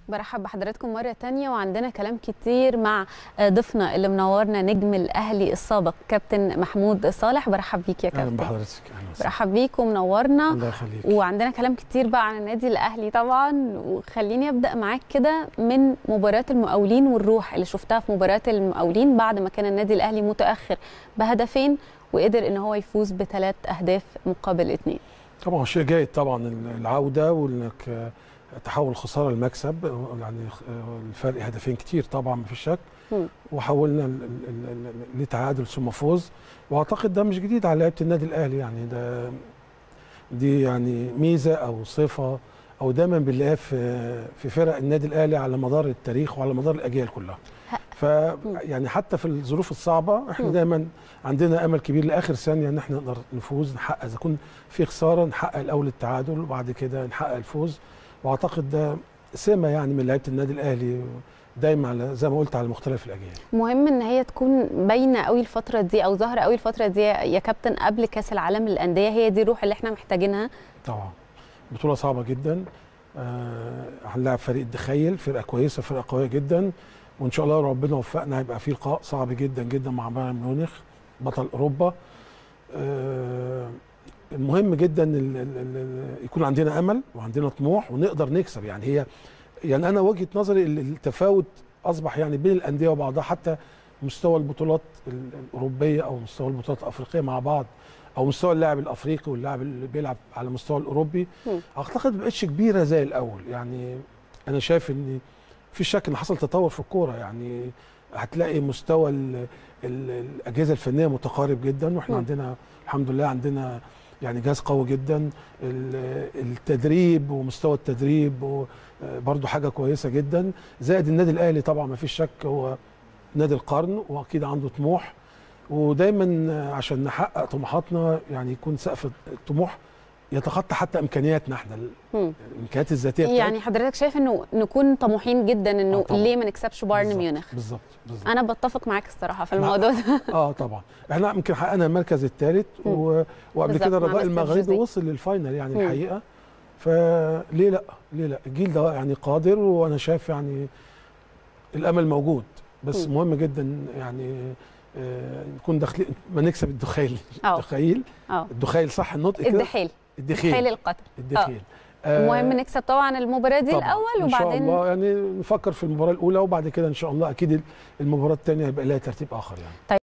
برحب بحضراتكم مرة تانية وعندنا كلام كتير مع ضيفنا اللي منورنا نجم الأهلي السابق كابتن محمود صالح برحب بيك يا اهلا كابتن بحضرتك اهلا وسهلا برحب بيك ومنورنا الله يخليك وعندنا كلام كتير بقى عن النادي الأهلي طبعا وخليني أبدأ معاك كده من مباراة المقاولين والروح اللي شفتها في مباراة المقاولين بعد ما كان النادي الأهلي متأخر بهدفين وقدر ان هو يفوز بثلاث اهداف مقابل اثنين طبعا شيء جيد طبعا العوده وانك تحول خساره لمكسب يعني الفرق هدفين كتير طبعا ما فيش شك مم. وحولنا ال- ال- ال- لتعادل ثم فوز واعتقد ده مش جديد على لعيبه النادي الاهلي يعني ده دي يعني ميزه او صفه او دايما بنلاقيها في في فرق النادي الاهلي على مدار التاريخ وعلى مدار الاجيال كلها ف يعني حتى في الظروف الصعبه احنا مم. دايما عندنا امل كبير لاخر ثانيه ان احنا نقدر نفوز نحقق اذا كن في خساره نحقق الاول التعادل وبعد كده نحقق الفوز واعتقد ده سمه يعني من لعيبه النادي الاهلي دايما على زي ما قلت على مختلف الاجيال مهم ان هي تكون باينه قوي الفتره دي او ظاهره قوي الفتره دي يا كابتن قبل كاس العالم للانديه هي دي الروح اللي احنا محتاجينها طبعا بطوله صعبه جدا آه، هنلاعب فريق الدخيل فرقه كويسه فرقه قويه جدا وان شاء الله ربنا وفقنا هيبقى في لقاء صعب جدا جدا مع بايرن ميونخ بطل اوروبا آه، المهم جدا ال- ال- ال- يكون عندنا امل وعندنا طموح ونقدر نكسب يعني هي يعني انا وجهه نظري ال- التفاوت اصبح يعني بين الانديه وبعضها حتى مستوى البطولات ال- الاوروبيه او مستوى البطولات الافريقيه مع بعض او مستوى اللاعب الافريقي واللاعب اللي بيلعب على المستوى الاوروبي مم. اعتقد ما بقتش كبيره زي الاول يعني انا شايف ان في شك ان حصل تطور في الكوره يعني هتلاقي مستوى ال ال الاجهزه الفنيه متقارب جدا واحنا مم. عندنا الحمد لله عندنا يعني جهاز قوي جدا ال- التدريب ومستوى التدريب برضه حاجه كويسه جدا زائد النادي الاهلي طبعا ما فيش شك هو نادي القرن واكيد عنده طموح ودايما عشان نحقق طموحاتنا يعني يكون سقف الطموح يتخطى حتى امكانياتنا احنا مم. الامكانيات الذاتيه بتاعتنا. يعني حضرتك شايف انه نكون طموحين جدا آه انه طبعاً. ليه ما نكسبش بايرن بالظبط، ميونخ بالظبط بالظبط انا بتفق معاك الصراحه في الموضوع ده اه طبعا احنا يمكن حققنا المركز الثالث و... وقبل بالظبط، كده مع الرجاء مستر المغربي جوزيه. وصل للفاينل يعني مم. الحقيقه فليه لا ليه لا الجيل ده يعني قادر وانا شايف يعني الامل موجود بس مم. مهم جدا يعني آه، نكون داخلين ما نكسب الدخيل اه الدخيل اه الدخيل صح النطق كده الدحيل الدحيل الدخيل القطر الدخيل المهم نكسب طبعا المباراه دي طبعاً. الاول ان شاء وبعدين الله يعني نفكر في المباراه الاولى وبعد كده ان شاء الله اكيد المباراه الثانيه هيبقى لها ترتيب اخر يعني